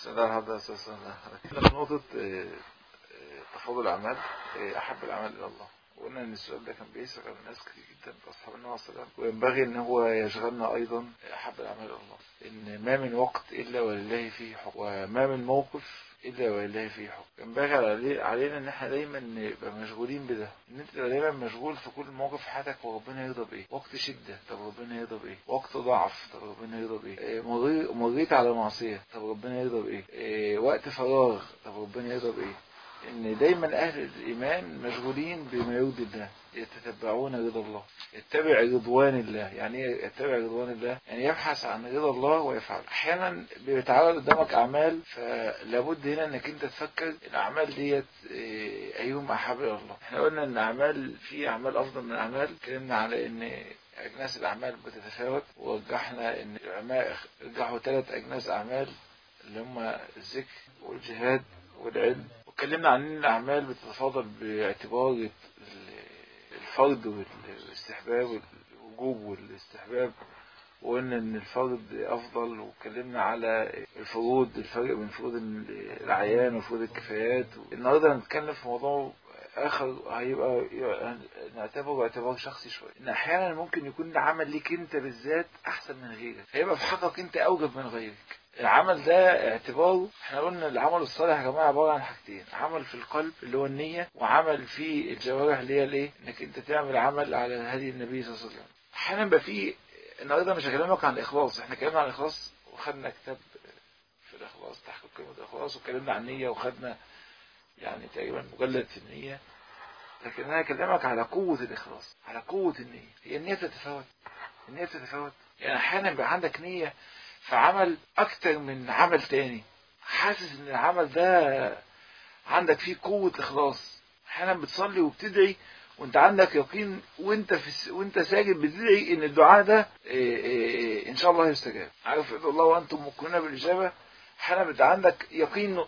بسم الله الرحمن الرحيم بسم الله الرحمن الرحيم نقطة آه، آه، تفاضل الأعمال آه، أحب الأعمال إلى الله وقلنا إن السؤال ده كان بيسأل الناس كتير جدا أصحاب النبي صلى الله عليه وسلم وينبغي إن هو يشغلنا أيضا أحب الأعمال إلى الله إن ما من وقت إلا ولله فيه حكم وما من موقف إلا ولله فيه حكم ينبغي علي- علينا إن إحنا دايما نبقى مشغولين بده إن أنت تبقى دايما مشغول في كل موقف في حياتك وربنا يرضى بإيه وقت شدة طب ربنا يرضى بإيه وقت ضعف طب ربنا يرضى بإيه إيه، مري- مريت على معصية طب ربنا يرضى بإيه إيه، وقت فراغ طب ربنا يرضى بإيه ان دايما اهل الايمان مشغولين بما يرضي الله يتتبعون رضا الله يتبع رضوان الله يعني ايه يتبع رضوان الله يعني يبحث عن رضا الله ويفعل احيانا بيتعرض قدامك اعمال فلابد هنا انك انت تفكر الاعمال ديت إيه، ايهما احب الى الله احنا قلنا ان اعمال في اعمال افضل من اعمال اتكلمنا على ان اجناس الاعمال بتتفاوت ورجحنا ان العلماء رجحوا ثلاث اجناس اعمال اللي هم الذكر والجهاد والعلم واتكلمنا عن ان الاعمال بتتفاضل باعتبار ال- الفرض والاستحباب والوجوب والاستحباب وقلنا ان الفرض افضل واتكلمنا على الفروض الفرق بين فروض العيان وفروض الكفايات النهارده هنتكلم في موضوع اخر هيبقى نعتبره باعتبار شخصي شويه ان احيانا ممكن يكون العمل ليك انت بالذات احسن من غيرك هيبقى في حقك انت اوجب من غيرك العمل ده اعتباره احنا قلنا العمل الصالح يا جماعه عباره عن حاجتين عمل في القلب اللي هو النيه وعمل في الجوارح اللي هي الايه انك انت تعمل عمل على هدي النبي صلى الله عليه وسلم احيانا بقى في النهارده مش هكلمك عن الاخلاص احنا اتكلمنا عن الاخلاص وخدنا كتاب في الاخلاص تحقيق قيمه الاخلاص واتكلمنا عن النيه وخدنا يعني تقريبا مجلد في النيه لكن انا اكلمك على قوه الاخلاص على قوه النيه هي النيه بتتفاوت النيه بتتفاوت يعني احيانا بيبقى عندك نيه في عمل اكتر من عمل تاني حاسس ان العمل ده عندك فيه قوه اخلاص احيانا بتصلي وبتدعي وانت عندك يقين وانت في الس... وانت ساجد بتدعي ان الدعاء ده إيه إيه ان شاء الله يستجاب عارف ادعوا الله وانتم موقنون بالاجابه احيانا بيبقى عندك يقين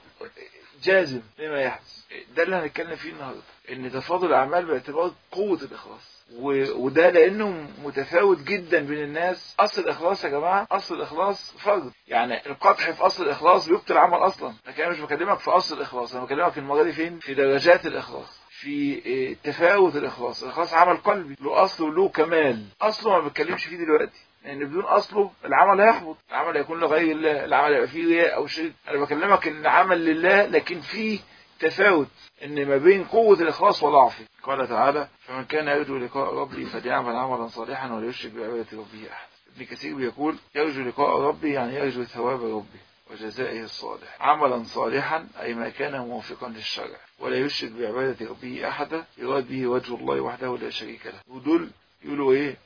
جازم لما يحدث ده اللي هنتكلم فيه النهارده ان تفاضل الاعمال باعتبار قوه الاخلاص و... وده لانه متفاوت جدا بين الناس اصل الاخلاص يا جماعه اصل الاخلاص فرض يعني القطع في اصل الاخلاص بيبطل العمل اصلا لكن انا مش بكلمك في اصل الاخلاص انا بكلمك المره دي فين في درجات الاخلاص في إيه، تفاوت الاخلاص الاخلاص عمل قلبي له اصل وله كمال اصله ما بتكلمش فيه دلوقتي لان بدون اصله العمل هيحبط العمل هيكون لغير الله العمل هيبقى فيه رياء او شرك انا بكلمك ان العمل لله لكن فيه تفاوت ان ما بين قوة الاخلاص وضعفه قال تعالى فمن كان يرجو لقاء ربه فليعمل عملا صالحا ولا يشرك بعبادة ربه احد ابن كثير بيقول يرجو لقاء ربه يعني يرجو ثواب ربه وجزائه الصالح عملا صالحا أي ما كان موافقا للشرع ولا يشرك بعبادة ربه أحدا يراد به وجه الله وحده لا شريك له ودول يقولوا إيه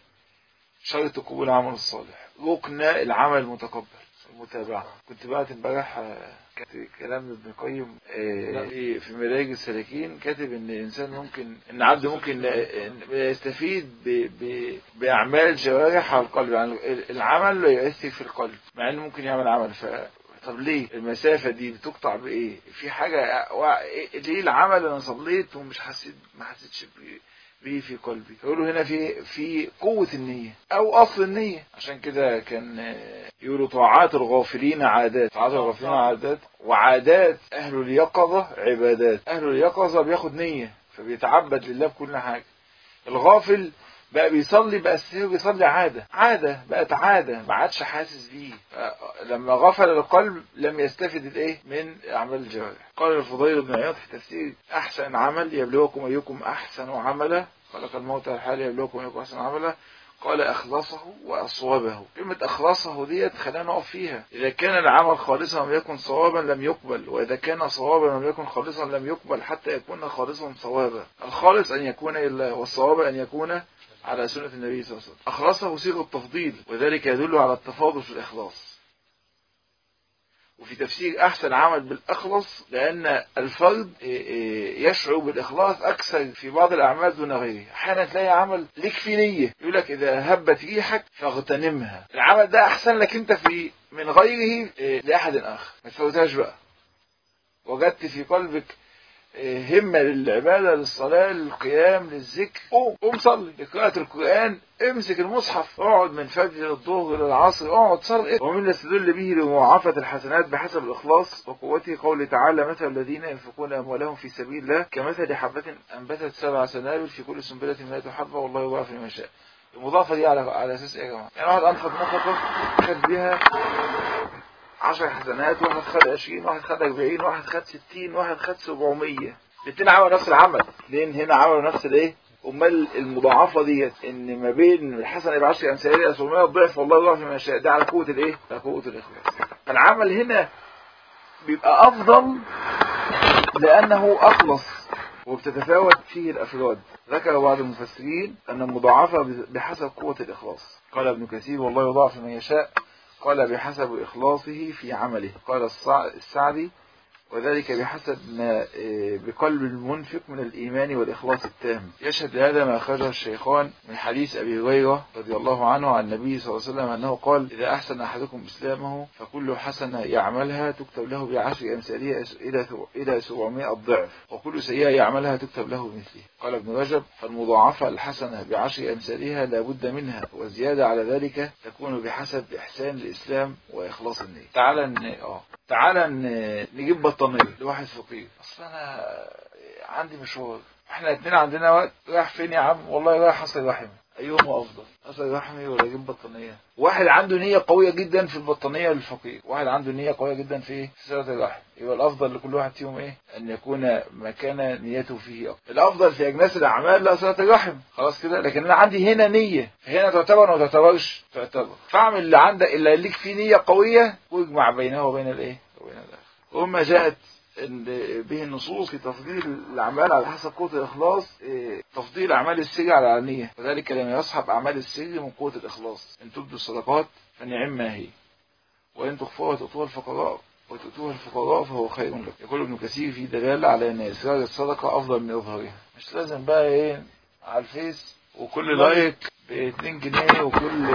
شرط قبول العمل الصالح ركن العمل المتقبل المتابعة كنت بعت امبارح آه، كاتب كلام ابن القيم آه، في في مدارج السالكين كاتب ان الانسان ممكن ان عبد ممكن آه، يستفيد ب- ب- باعمال جوارح على القلب يعني العمل لا يؤثر في القلب مع انه ممكن يعمل عمل ف طب ليه المسافة دي بتقطع بإيه في حاجة وا- إيه- ليه العمل أنا صليت ومش حسيت ما حسيتش بيه بيه في قلبي يقولوا هنا في في قوة النية أو أصل النية عشان كده كان آه، يقولوا طاعات الغافلين عادات طاعات الغافلين عادات وعادات أهل اليقظة عبادات أهل اليقظة بياخد نية فبيتعبد لله بكل حاجة الغافل بقى بيصلي بقى السير بيصلي عادة عادة بقت عادة ما عادش حاسس بيه لما غفل القلب لم يستفد الايه من اعمال الجوارح قال الفضيل بن عياض في تفسير احسن عمل يبلوكم ايكم احسن عملا خلق الموت والحال يبلوكم ايكم احسن عملا قال اخلصه واصوبه كلمة اخلصه ديت خلينا نقف فيها اذا كان العمل خالصا لم يكن صوابا لم يقبل واذا كان صوابا لم يكن خالصا لم يقبل حتى يكون خالصا صوابا الخالص ان يكون لله والصواب ان يكون على سنة النبي صلى الله عليه وسلم أخلصه صيغة تفضيل وذلك يدل على التفاضل في الإخلاص وفي تفسير أحسن عمل بالأخلص لأن الفرد يشعر بالإخلاص أكثر في بعض الأعمال دون غيره أحيانا تلاقي عمل ليك في نية يقول لك إذا هبت ريحك فاغتنمها العمل ده أحسن لك أنت في من غيره لأحد آخر ما تفوتهاش بقى وجدت في قلبك همة للعبادة للصلاة للقيام للذكر قوم قوم صلي لقراءة القرآن امسك المصحف اقعد من فجر الظهر للعصر اقعد صلي ومن يستدل به لمضاعفة الحسنات بحسب الإخلاص وقوته قوله تعالى مثل الذين ينفقون أموالهم في سبيل الله كمثل حبة أنبتت سبع سنابل في كل سنبلة مئة حبة والله يضاعف لمن يشاء المضافة دي على على أساس إيه يا جماعة؟ يعني واحد أنفق نفقة خد بيها 10 حسنات واحد خد 20 واحد خد 40 واحد خد 60 واحد خد 700 الاثنين عملوا نفس العمل لان هنا عملوا نفس الايه امال المضاعفه ديت ان ما بين الحسنه ب 10 امثاليه 700 ضعف والله يضاعف ما يشاء ده على قوه الايه على قوه الاخلاص فالعمل هنا بيبقى افضل لانه اخلص وبتتفاوت فيه الافراد ذكر بعض المفسرين ان المضاعفه بحسب قوه الاخلاص قال ابن كثير والله يضاعف من يشاء قال بحسب إخلاصه في عمله قال السعدي وذلك بحسب ما بقلب المنفق من الإيمان والإخلاص التام يشهد لهذا ما أخرجه الشيخان من حديث أبي هريرة رضي الله عنه عن النبي صلى الله عليه وسلم أنه قال إذا أحسن أحدكم إسلامه فكل حسنة يعملها تكتب له بعشر أمثالها إلى إلى 700 ضعف وكل سيئة يعملها تكتب له مثله قال ابن رجب فالمضاعفة الحسنة بعشر أمثالها لا بد منها والزيادة على ذلك تكون بحسب إحسان الإسلام وإخلاص النية تعالى اه تعالى نجيب بطانية لواحد فقير اصل انا عندي مشوار احنا اتنين عندنا وقت رايح فين يا عم والله رايح اصل رحم ايهما افضل اصل رحمي ولا اجيب بطانية واحد عنده نية قوية جدا في البطانية للفقير واحد عنده نية قوية جدا في صلة الرحم يبقى الافضل لكل واحد فيهم ايه ان يكون مكان نيته فيه أكتر. الافضل في اجناس الاعمال لا صلة الرحم خلاص كده لكن انا عندي هنا نية هنا تعتبر وما تعتبرش تعتبر فاعمل اللي عندك اللي ليك فيه نية قوية واجمع بينه وبين الايه وبين الاخر وما جاءت به النصوص في تفضيل الأعمال على حسب قوة الإخلاص تفضيل أعمال السر على العلانية وذلك لم يصحب أعمال السر من قوة الإخلاص إن تبدوا الصدقات فنعم ما هي وإن تخفوها وتؤتوها الفقراء وتؤتوها الفقراء فهو خير لك يقول ابن كثير في دلالة على أن إسرار الصدقة أفضل من إظهارها مش لازم بقى إيه على الفيس وكل لايك ب 2 جنيه وكل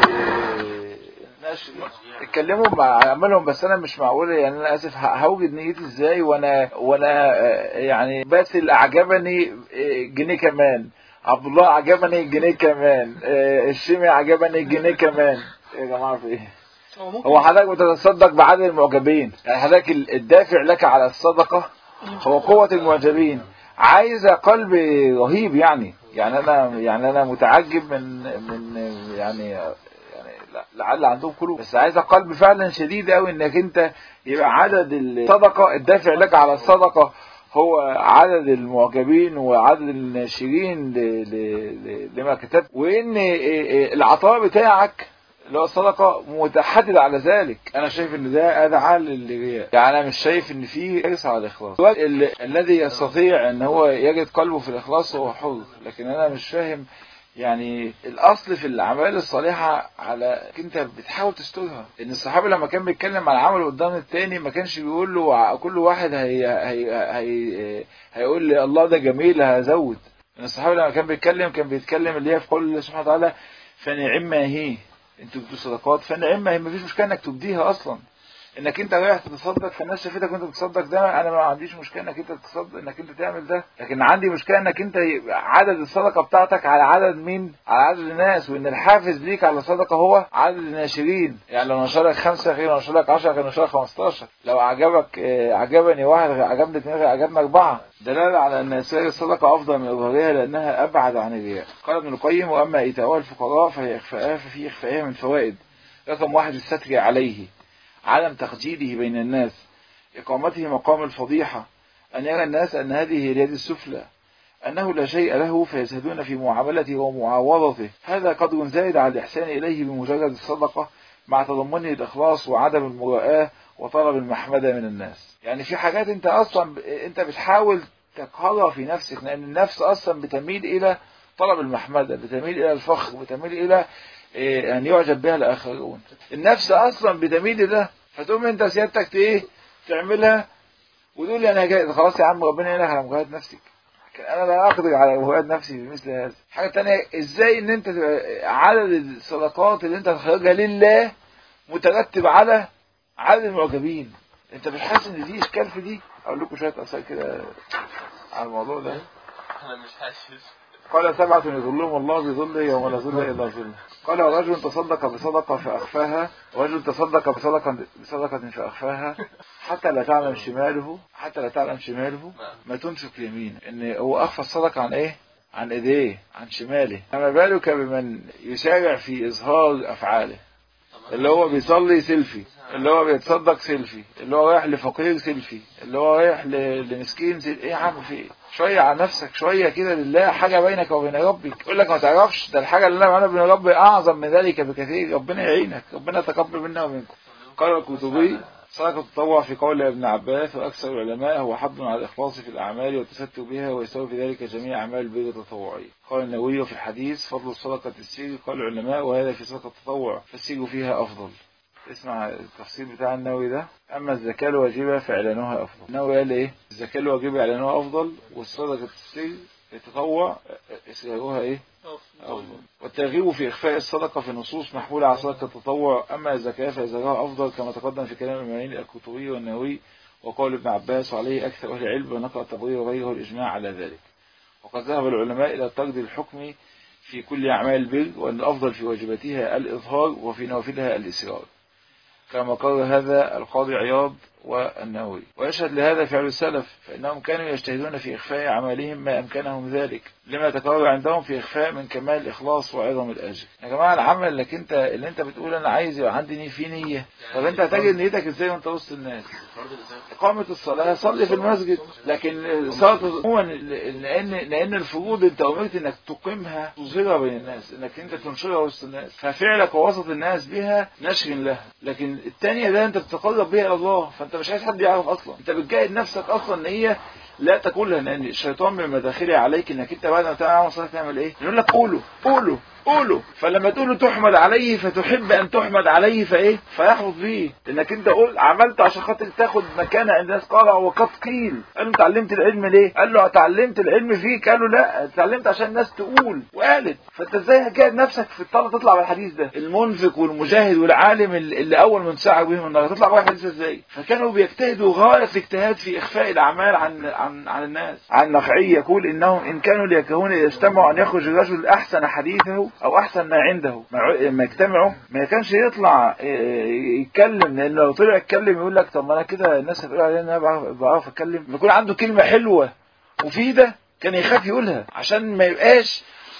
ناس اتكلموا مع عملهم بس انا مش معقول يعني انا اسف هوجد نيتي ازاي وانا وانا يعني باسل اعجبني جنيه كمان عبد الله عجبني جنيه كمان الشيمي عجبني جنيه كمان يا جماعه في ايه هو حضرتك بتتصدق بعدد المعجبين يعني حضرتك الدافع لك على الصدقه هو قوه المعجبين عايزه قلب رهيب يعني يعني انا يعني انا متعجب من من يعني لعل عندهم قلوب بس عايزه قلب فعلا شديد قوي انك انت يبقى عدد الصدقه الدافع لك على الصدقه هو عدد المعجبين وعدد الناشرين لما كتبت وان العطاء بتاعك اللي هو الصدقة متحدد على ذلك انا شايف ان ده ادعى للرياء يعني انا مش شايف ان في حرص على الاخلاص الذي يستطيع ان هو يجد قلبه في الاخلاص هو حر لكن انا مش فاهم يعني الاصل في الاعمال الصالحه على انت بتحاول تسترها ان الصحابي لما كان بيتكلم على عمل قدام التاني ما كانش بيقول له كل واحد هي هي هي هيقول لي الله ده جميل هزود ان الصحابي لما كان بيتكلم كان بيتكلم اللي هي في قول الله سبحانه وتعالى فنعم ما هي انتوا بتدوا صدقات فنعم ما هي مفيش مشكله انك تبديها اصلا انك انت رايح تتصدق فالناس شافتك وانت بتصدق ده انا ما عنديش مشكله انك انت تتصدق انك انت تعمل ده لكن عندي مشكله انك انت عدد الصدقه بتاعتك على عدد مين على عدد الناس وان الحافز ليك على الصدقه هو عدد الناشرين يعني لو نشرك خمسة غير لو نشرك 10 غير نشرك 15 لو عجبك عجبني واحد غير عجبني اثنين غير عجبني اربعه دلاله على ان سائر الصدقه افضل من اظهارها لانها ابعد عن الرياء قال ابن القيم واما ايتاؤها الفقراء فهي اخفاءها ففي اخفائها من فوائد رقم واحد الستر عليه عدم تخجيله بين الناس إقامته مقام الفضيحة أن يرى الناس أن هذه هي اليد السفلى أنه لا شيء له فيزهدون في معاملته ومعاوضته هذا قدر زائد على الإحسان إليه بمجرد الصدقة مع تضمنه الإخلاص وعدم المراءة وطلب المحمدة من الناس يعني في حاجات أنت أصلا أنت بتحاول تقهرها في نفسك لأن النفس أصلا بتميل إلى طلب المحمدة بتميل إلى الفخر بتميل إلى يعني يعجب بها الآخرون النفس أصلا بتميل لده فتقوم أنت سيادتك إيه تعملها وتقول لي أنا جاي خلاص يا عم ربنا يلهى على مجاهد نفسك أنا لا أقدر على مجاهد نفسي بمثل هذا حاجة تانية إزاي إن أنت عدد الصدقات اللي أنت هتخرجها لله مترتب على عدد المعجبين أنت مش حاسس إن دي إشكال في دي أقول لكم شوية أسئلة كده على الموضوع ده انا مش حاسس قال سبعة يظلهم الله بظله يوم لا ظل إلا ظله قال ورجل تصدق بصدقة فأخفاها ورجل تصدق بصدقة بصدقة فأخفاها حتى لا تعلم شماله حتى لا تعلم شماله ما تنفق يمين إن هو أخفى الصدقة عن إيه؟ عن إيديه عن شماله فما بالك بمن يسارع في إظهار أفعاله اللي هو بيصلي سيلفي اللي هو بيتصدق سيلفي اللي هو رايح لفقير سيلفي اللي هو رايح ل- لمسكين سيلفي ايه يا عم في ايه شويه على نفسك شويه كده لله حاجه بينك وبين ربك يقول لك ما تعرفش ده الحاجه اللي انا بعملها بين ربي اعظم من ذلك بكثير ربنا يعينك ربنا يتقبل منا ومنكم قال القرطبي صدقة التطوع في قول ابن عباس وأكثر العلماء هو حض على الإخلاص في الأعمال والتستر بها ويساوي في ذلك جميع أعمال البر التطوعية قال النووي في الحديث فضل الصدقة السير قال العلماء وهذا في صدقة التطوع فالسير فيها أفضل اسمع التفسير بتاع النووي ده أما الزكاة الواجبة فإعلانها أفضل النووي قال إيه الزكاة الواجبة إعلانها أفضل والصدقة السير التطوع إسرارها إيه أفضل والترغيب في إخفاء الصدقة في نصوص محمولة على صدقة التطوع أما الزكاة فإزارها أفضل كما تقدم في كلام الإمامين الكتبي والنووي وقول ابن عباس وعليه أكثر أهل العلم ونقل الطبري وغيره الإجماع على ذلك وقد ذهب العلماء إلى تقدير الحكم في كل أعمال البر وأن الأفضل في واجباتها الإظهار وفي نوافلها الإسرار كما قال هذا القاضي عياض والنووي ويشهد لهذا فعل السلف فإنهم كانوا يجتهدون في إخفاء أعمالهم ما أمكنهم ذلك لما تكرر عندهم في إخفاء من كمال الإخلاص وعظم الأجر يا جماعة العمل اللي انت اللي انت بتقول أنا عايز يبقى عندي نية في نية طب انت هتجد نيتك ازاي وانت وسط الناس إقامة الصلاة صلي في المسجد لكن صلاة عموما لأن لأن الفروض أنت أمرت إنك تقيمها تظهرها بين الناس إنك أنت تنشرها وسط الناس ففعلك ووسط الناس بها نشر لها لكن الثانية ده أنت بتتقرب بها إلى الله فأنت مش عايز حد يعرف أصلا أنت بتجاهد نفسك أصلا إن هي لا تقولها لأن الشيطان من مداخله عليك إنك أنت بعد ما تعمل صلاة تعمل إيه؟ يقول لك قولوا قولوا قولوا فلما تقولوا تحمد عليه فتحب ان تحمد عليه فايه فيحفظ فيه انك انت قول عملت عشان خاطر تاخد مكانه عند الناس قال وقد قيل قال له اتعلمت العلم ليه قال له اتعلمت العلم فيك قال له لا اتعلمت عشان الناس تقول وقالت فانت ازاي هتجاهد نفسك في الطلب تطلع بالحديث ده المنفق والمجاهد والعالم اللي اول من سعى بهم النار تطلع بقى الحديث ازاي فكانوا بيجتهدوا غايه الاجتهاد في اخفاء الاعمال عن عن عن الناس عن نخعي يقول انهم ان كانوا ليكرهون اذا اجتمعوا ان يخرج الرجل احسن حديثه او احسن ما عنده لما يجتمعوا ما كانش يطلع يتكلم لان لو طلع يتكلم يقول لك طب ما انا كده الناس هتقول عليا ان انا بعرف, بعرف اتكلم يكون عنده كلمه حلوه مفيده كان يخاف يقولها عشان ما يبقاش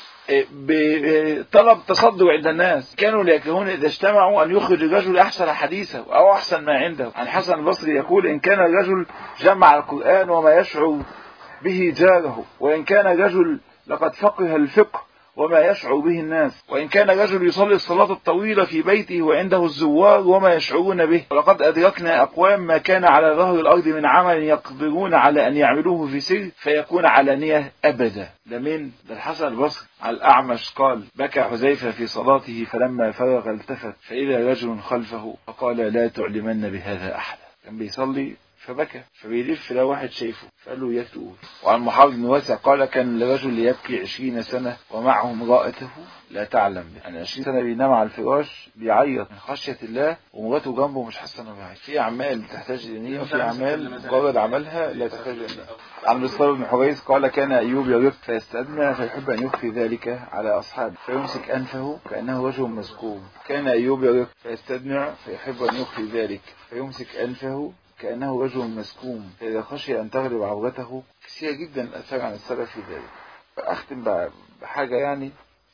بطلب تصدق عند الناس كانوا ليكرهون إذا اجتمعوا أن يخرج الرجل أحسن حديثه أو أحسن ما عنده عن حسن البصري يقول إن كان الرجل جمع القرآن وما يشعر به جاره وإن كان الرجل لقد فقه الفقه وما يشعر به الناس وإن كان رجل يصلي الصلاة الطويلة في بيته وعنده الزوار وما يشعرون به ولقد أدركنا أقوام ما كان على ظهر الأرض من عمل يقدرون على أن يعملوه في سر فيكون علانية أبدا ده من ده الحسن البصري على الأعمش قال بكى حذيفة في صلاته فلما فرغ التفت فإذا رجل خلفه فقال لا تعلمن بهذا أحدا كان بيصلي فبكى فبيلف لا واحد شايفه فقال له اياك تقول وعن محاضر بن واسع قال كان لرجل يبكي عشرين سنة ومعه امرأته لا تعلم به يعني عشرين سنة بينام على الفراش بيعيط من خشية الله ومراته جنبه مش حاسة انه بيعيط في اعمال بتحتاج لنية وفي اعمال مجرد عملها لا تحتاج لنية عن مصطفى بن حريث قال كان ايوب يرق فيستأذن فيحب ان يخفي ذلك على اصحابه فيمسك انفه كانه رجل مذكور كان ايوب يرق فيستدمع فيحب ان يخفي ذلك فيمسك انفه كأنه رجل مسكوم فإذا خشي أن تغلب عورته كثير جدا الأثار عن السلف في ذلك فأختم بحاجة يعني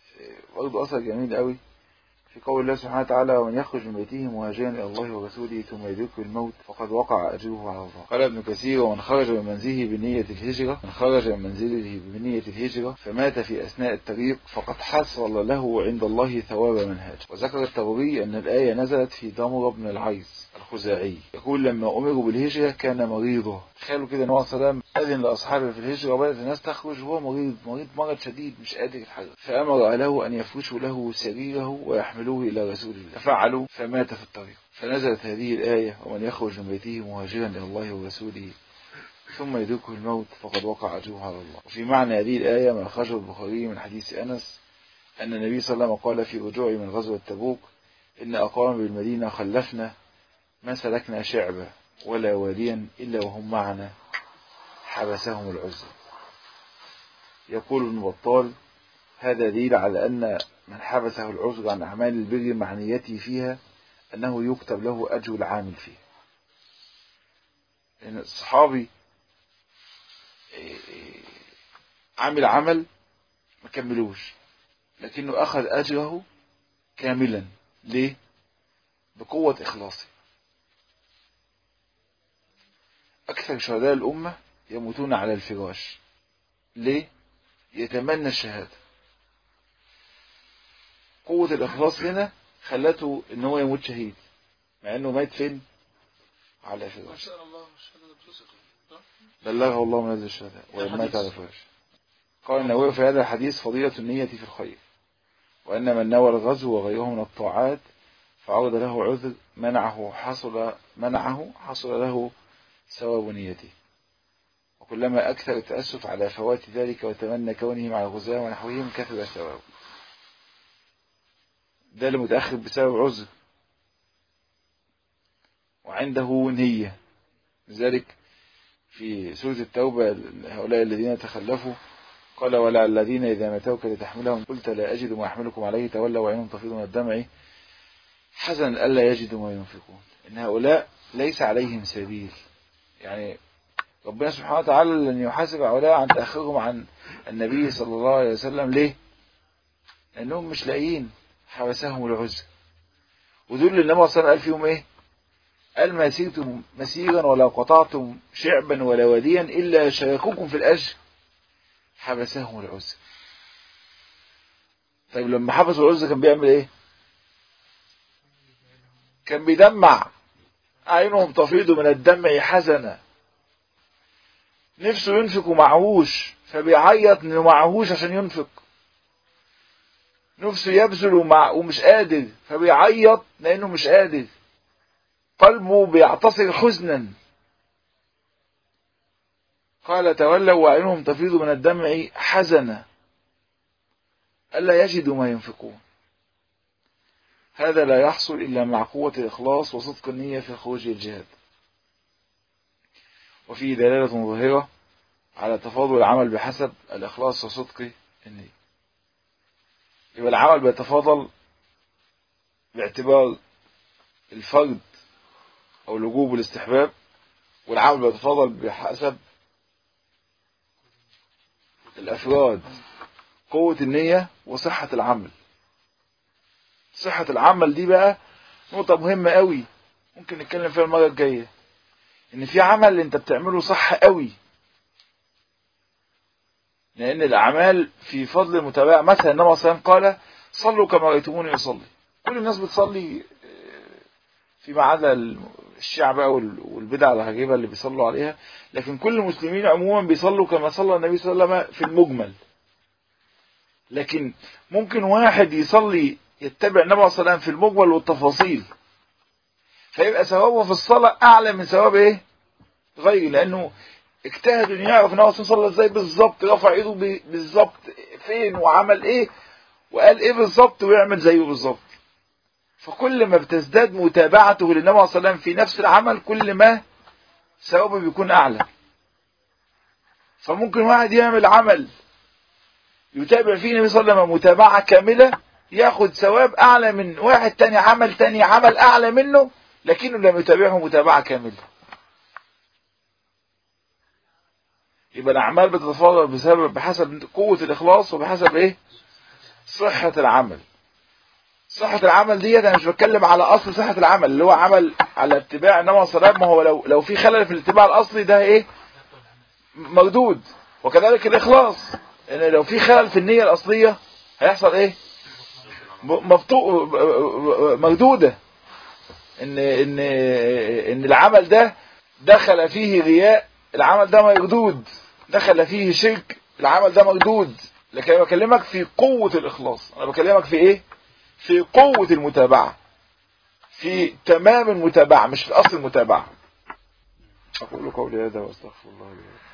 برضه أثر جميل قوي في قول الله سبحانه وتعالى ومن يخرج من بيته مهاجرا الى الله ورسوله ثم يدركه الموت فقد وقع اجره على الله قال ابن كثير ومن خرج من منزله بنية الهجرة من خرج من منزله بنية الهجرة فمات في اثناء الطريق فقد حصل له عند الله ثواب منهاج وذكر التبري ان الايه نزلت في ضمر بن العيس الخزاعي يقول لما امروا بالهجرة كان مريضا تخيلوا كده ان هو سلام اذن لاصحابه في الهجرة وبدات الناس تخرج وهو مريض مريض مرض شديد مش قادر يتحرك فامر له ان يفرشوا له سريره ويحملوه الى رسول الله ففعلوا فمات في الطريق فنزلت هذه الآية ومن يخرج من بيته مهاجرا إلى الله ورسوله ثم يدركه الموت فقد وقع أجره على الله وفي معنى هذه الآية ما أخرجه البخاري من حديث أنس أن النبي صلى الله عليه وسلم قال في رجوعه من غزوة تبوك إن أقوام بالمدينة خلفنا ما سلكنا شعبا ولا واديا إلا وهم معنا حبسهم العزة يقول ابن بطال هذا دليل على أن من حبسه العذر عن أعمال البر مع نيته فيها أنه يكتب له أجر العامل فيه لأن الصحابي عمل عمل ما كملوش لكنه أخذ أجره كاملا ليه؟ بقوة إخلاصه أكثر شهداء الأمة يموتون على الفراش ليه؟ يتمنى الشهادة قوة الإخلاص هنا خلته إن هو يموت شهيد مع إنه مات فين؟ على فراش بلغه الله من هذه الشهادة وإن مات على فراش قال النووي في هذا الحديث فضيلة النية في الخير وأن من نوى الغزو وغيره من الطاعات فعرض له عذر منعه حصل منعه حصل له ثواب نيته وكلما أكثر التأسف على فوات ذلك وتمنى كونه مع الغزاة ونحوهم كثر ثوابه ده المتأخر بسبب عذر وعنده نية لذلك في سورة التوبة هؤلاء الذين تخلفوا قال ولا الذين إذا متوك لتحملهم قلت لا أجد ما أحملكم عليه تولوا وعينهم تفيض من الدمع حزن ألا يجدوا ما ينفقون إن هؤلاء ليس عليهم سبيل يعني ربنا سبحانه وتعالى لن يحاسب هؤلاء عن تأخرهم عن النبي صلى الله عليه وسلم ليه؟ لأنهم مش لاقيين حبسهم العزة ودول اللي النبي صلى الله عليه وسلم قال فيهم إيه؟ قال ما سيرتم مسيرا ولا قطعتم شعبا ولا واديا إلا شاركوكم في الأجر حبسهم العزة طيب لما حبسوا العزة كان بيعمل ايه كان بيدمع عينهم تفيض من الدمع حزنا نفسه ينفق ومعهوش فبيعيط انه معهوش عشان ينفق نفسه يبذل ومع ومش قادر فبيعيط لانه مش قادر قلبه بيعتصر حزنا قال تولوا وعينهم تفيض من الدمع حزنا ألا يجدوا ما ينفقون هذا لا يحصل إلا مع قوة الإخلاص وصدق النية في خروج الجهاد وفيه دلالة ظاهرة على تفاضل العمل بحسب الإخلاص وصدق النية يبقى العمل بيتفاضل باعتبار الفرد أو الوجوب والاستحباب والعمل بيتفاضل بحسب الأفراد قوة النية وصحة العمل صحة العمل دي بقى نقطة مهمة قوي ممكن نتكلم فيها المرة الجاية ان في عمل انت بتعمله صح قوي لان الاعمال في فضل المتابعة مثلا النبي صلى الله عليه وسلم قال صلوا كما رأيتموني اصلي كل الناس بتصلي فيما عدا الشيعة بقى والبدع الهجيبة اللي بيصلوا عليها لكن كل المسلمين عموما بيصلوا كما صلى النبي صلى الله عليه وسلم في المجمل لكن ممكن واحد يصلي يتبع النبي صلى الله عليه وسلم في المجمل والتفاصيل فيبقى ثوابه في الصلاة أعلى من ثواب إيه؟ غيره لأنه اجتهد إنه يعرف النبي صلى الله عليه وسلم إزاي بالظبط رفع إيده بالظبط فين وعمل إيه وقال إيه بالظبط ويعمل زيه بالظبط فكل ما بتزداد متابعته للنبي صلى الله عليه وسلم في نفس العمل كل ما ثوابه بيكون أعلى فممكن واحد يعمل عمل يتابع فيه النبي صلى الله عليه وسلم متابعة كاملة ياخد ثواب أعلى من واحد تاني عمل تاني عمل أعلى منه لكنه لم يتابعه متابعة كاملة يبقى الأعمال بتتفاضل بسبب بحسب قوة الإخلاص وبحسب إيه صحة العمل صحة العمل ديت أنا مش بتكلم على أصل صحة العمل اللي هو عمل على اتباع النبي صلى الله عليه وسلم ما هو لو لو في خلل في الاتباع الأصلي ده إيه مردود وكذلك الإخلاص إن لو في خلل في النية الأصلية هيحصل إيه مبطوء مردودة إن إن إن العمل ده دخل فيه رياء العمل ده مردود دخل فيه شرك العمل ده مردود لكن انا بكلمك في قوة الإخلاص أنا بكلمك في إيه في قوة المتابعة في تمام المتابعة مش في أصل المتابعة أقول قولي هذا وأستغفر الله لي